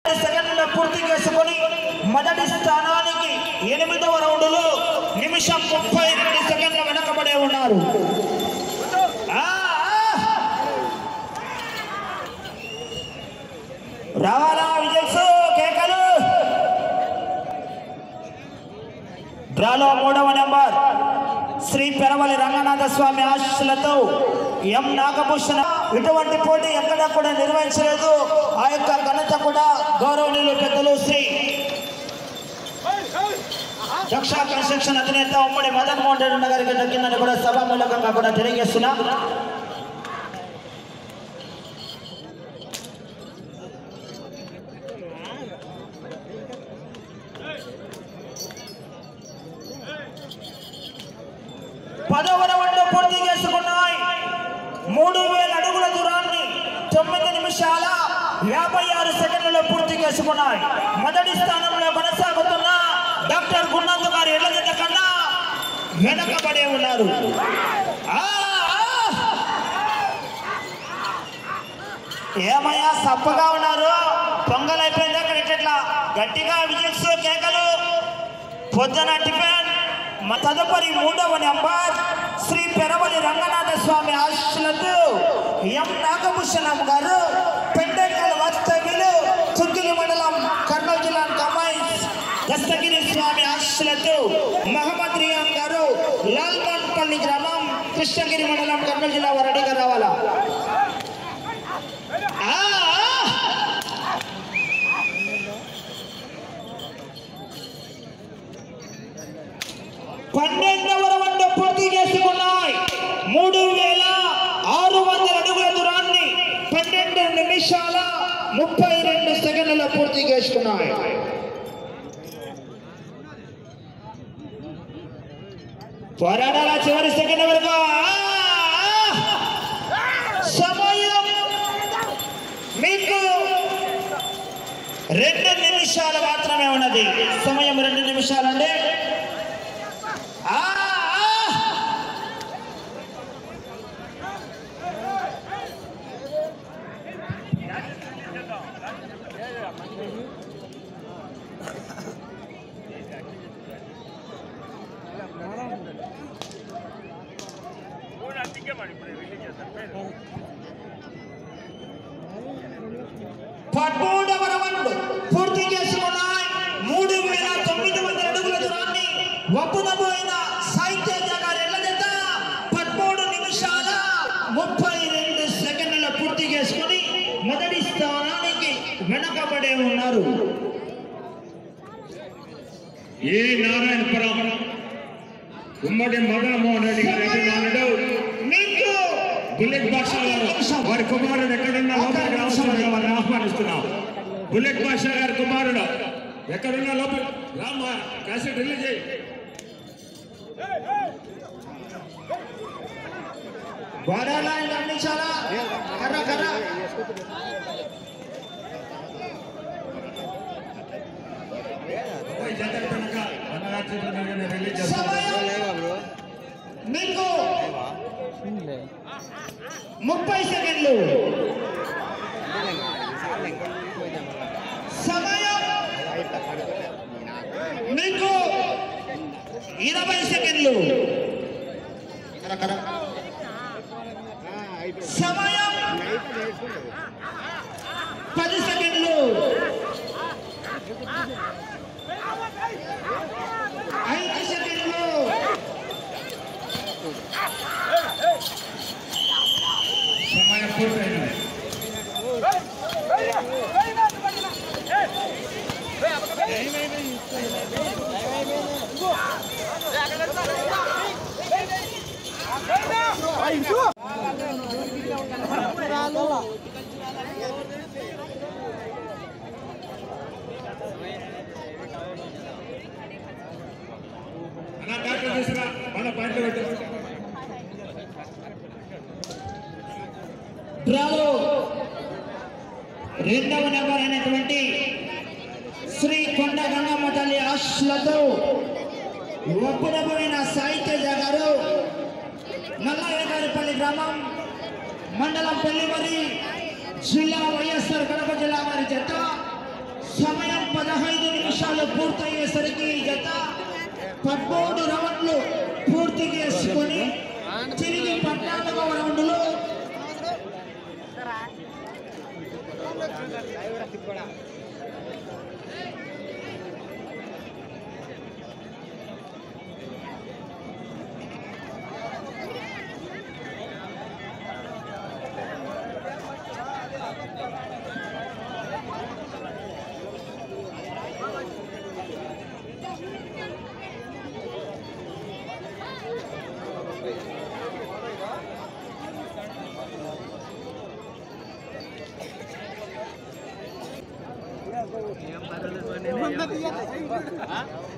సెకండ్ల పూర్తి చేసుకొని మొదటి స్థానానికి ఎనిమిదవ రౌండ్లో నిమిషం ముప్పై రెండు సెకండ్ల వెనకబడే ఉన్నారు ఆ, ఆ. రావాలా విజయ్ కేకలు డ్రాలో మూడవ నెంబర్ శ్రీ పెరవలి రంగనాథ స్వామి ఆశీస్సులతో ఎం నాగభూషణ ఇటువంటి పోటీ ఎక్కడా కూడా నిర్వహించలేదు ఆ యొక్క ఘనత కూడా గౌరవనీయులు పెద్దలు శ్రీ దక్ష కన్స్ట్రక్షన్ అధినేత ఉమ్మడి మదన్ మోహన్ రెడ్డి గారికి దక్కిందని కూడా సభామూలకంగా కూడా తెలియజేస్తున్నా పదవ రౌండ్ పూర్తి చేసుకున్నాయి మూడు వేల అడుగుల దూరాన్ని తొమ్మిది నిమిషాల యాభై ఆరు సెకండ్లలో పూర్తి చేసుకున్నాయి మొదటి స్థానంలో కొనసాగుతున్న డాక్టర్ గున్నందు గారి ఇళ్ల కన్నా వెనకబడే ఉన్నారు ఆ, ఆ! ఏమయ్యా సప్పగా ఉన్నారు పొంగల్ అయిపోయింది అక్కడ ఇట్లా గట్టిగా విజిల్స్ కేకలు పొద్దున టిఫిన్ మా తదుపరి మూడవ నెంబర్ శ్రీ పెరవలి రంగనాథ స్వామి ఆశీస్సులతో ఎం నాగభూషణం గారు పెండెక్కల వస్తగిలు చుగ్గిలి మండలం కర్నూలు జిల్లా కమాయిస్ దస్తగిరి స్వామి ఆశీస్సులతో మహమ్మద్ రియాన్ గారు లాల్మన్పల్లి గ్రామం కృష్ణగిరి మండలం కర్నూలు జిల్లా వరడిగా రావాలా ఆ, ఆ! పన్నెండవ రౌండ్ పూర్తి చేసుకున్నాయి మూడు వేల ఆరు వందల అడుగుల దూరాన్ని పన్నెండు నిమిషాల ముప్పై రెండు సెకండ్లలో పూర్తి చేసుకున్నాయి పోరాడాల చివరి సెకండ్ వరకు ఆ, ఆ! సమయం మీకు రెండు నిమిషాలు మాత్రమే ఉన్నది సమయం రెండు నిమిషాలండి ఆ, ఆ! పదమూడవ రౌండ్ పూర్తి చేసుకున్నాయి మూడు వేల తొమ్మిది వందల అడుగుల దూరాన్ని ఒప్పునబోయిన సాహిత్య గారి ఎల్లజత పదమూడు నిమిషాల ముప్పై రెండు సెకండ్ల పూర్తి చేసుకొని మొదటి స్థానానికి వెనకబడే ఉన్నారు ఏ నారాయణపురం ఉమ్మడి మదనమోహన్ రెడ్డి గారి యజమానుడు మీకు బుల్లెట్ బాషా గారు వారి కుమారుడు ఎక్కడున్నా లోపలికి రావాల్సిందిగా వారిని ఆహ్వానిస్తున్నాం బుల్లెట్ బాషా గారి కుమారుడు ఎక్కడున్నా లోపల రామ్మ క్యాసెట్ రిలీజ్ చేయి గోడాల అందించాలా కర్ర కర్ర పోయి జంటలు కనుక అన్నగారి చేతుల మీదుగానే రిలీజ్ చేస్తాం సమయం మీకు ముప్పై సెకండ్లు సమయం మీకు ఇరవై సెకండ్లు సమయం పది సెకండ్లు ఐదు సెకండ్లు సమయం పూర్తయినది అన్న డాక్టర్ తీసుకురా మన పాయింట్లు పెట్టు డ్రాలో రెండవ నెంబర్ అయినటువంటి శ్రీ కొండ గంగమ్మ తల్లి ఆశలతో ఒప్పుడబోయిన సాహిత్యజ గారు నల్లయ్యగారిపల్లి గ్రామం మండలం పెళ్లిమరి జిల్లా వైఎస్ఆర్ కడప జిల్లా వారి జత సమయం పదహైదు నిమిషాలు పూర్తయ్యేసరికి ఈ జత పదమూడు రౌండ్లు పూర్తి చేసుకొని తిరిగి పద్నాలుగవ రౌండ్లో ఏం పర్వాలేదు